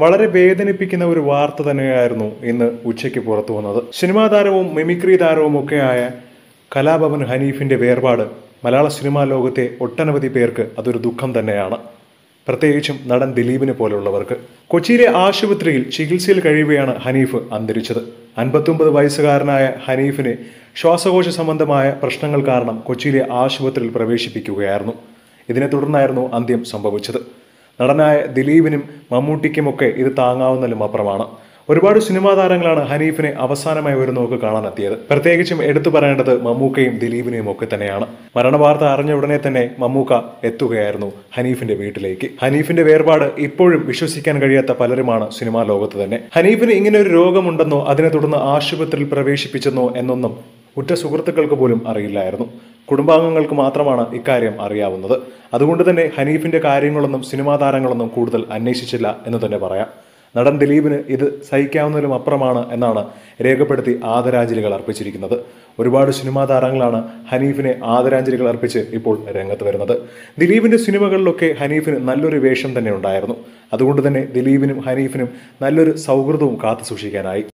വളരെ വേദനിപ്പിക്കുന്ന ഒരു വാർത്ത തന്നെയായിരുന്നു ഇന്ന് ഉച്ചയ്ക്ക് പുറത്തു വന്നത് സിനിമാ താരവും മിമിക്രി താരവും ഒക്കെയായ കലാഭവൻ ഹനീഫിന്റെ വേർപാട് മലയാള സിനിമാ ലോകത്തെ ഒട്ടനവധി പേർക്ക് അതൊരു ദുഃഖം തന്നെയാണ് പ്രത്യേകിച്ചും നടൻ ദിലീപിനെ പോലുള്ളവർക്ക് കൊച്ചിയിലെ ആശുപത്രിയിൽ ചികിത്സയിൽ കഴിയുകയാണ് ഹനീഫ് അന്തരിച്ചത് അൻപത്തൊമ്പത് വയസ്സുകാരനായ ഹനീഫിനെ ശ്വാസകോശ സംബന്ധമായ പ്രശ്നങ്ങൾ കാരണം കൊച്ചിയിലെ ആശുപത്രിയിൽ പ്രവേശിപ്പിക്കുകയായിരുന്നു ഇതിനെ തുടർന്നായിരുന്നു അന്ത്യം സംഭവിച്ചത് നടനായ ദിലീപിനും മമ്മൂട്ടിക്കുമൊക്കെ ഇത് താങ്ങാവുന്നതിലും അപ്പുറമാണ് ഒരുപാട് സിനിമാ താരങ്ങളാണ് ഹനീഫിനെ അവസാനമായി ഒരു നോക്ക് കാണാനെത്തിയത് പ്രത്യേകിച്ചും എടുത്തു പറയേണ്ടത് മമ്മൂക്കയും ദിലീപിനെയും ഒക്കെ തന്നെയാണ് മരണവാർത്ത അറിഞ്ഞ ഉടനെ തന്നെ മമ്മൂക്ക എത്തുകയായിരുന്നു ഹനീഫിന്റെ വീട്ടിലേക്ക് ഹനീഫിന്റെ വേർപാട് ഇപ്പോഴും വിശ്വസിക്കാൻ കഴിയാത്ത പലരുമാണ് സിനിമാ ലോകത്ത് തന്നെ ഹനീഫിന് ഇങ്ങനെ ഒരു രോഗമുണ്ടെന്നോ അതിനെ തുടർന്ന് ആശുപത്രിയിൽ പ്രവേശിപ്പിച്ചെന്നോ എന്നൊന്നും ഉറ്റ സുഹൃത്തുക്കൾക്ക് പോലും അറിയില്ലായിരുന്നു കുടുംബാംഗങ്ങൾക്ക് മാത്രമാണ് ഇക്കാര്യം അറിയാവുന്നത് അതുകൊണ്ട് തന്നെ ഹനീഫിന്റെ കാര്യങ്ങളൊന്നും സിനിമാ താരങ്ങളൊന്നും കൂടുതൽ അന്വേഷിച്ചില്ല എന്ന് തന്നെ പറയാം നടൻ ദിലീപിന് ഇത് സഹിക്കാവുന്നതിലും അപ്പുറമാണ് എന്നാണ് രേഖപ്പെടുത്തി ആദരാഞ്ജലികൾ അർപ്പിച്ചിരിക്കുന്നത് ഒരുപാട് സിനിമാ താരങ്ങളാണ് ഹനീഫിനെ ആദരാഞ്ജലികൾ അർപ്പിച്ച് ഇപ്പോൾ രംഗത്ത് വരുന്നത് ദിലീപിന്റെ സിനിമകളിലൊക്കെ ഹനീഫിന് നല്ലൊരു വേഷം തന്നെ ഉണ്ടായിരുന്നു അതുകൊണ്ട് തന്നെ ദിലീപിനും ഹനീഫിനും നല്ലൊരു സൗഹൃദവും കാത്തു സൂക്ഷിക്കാനായി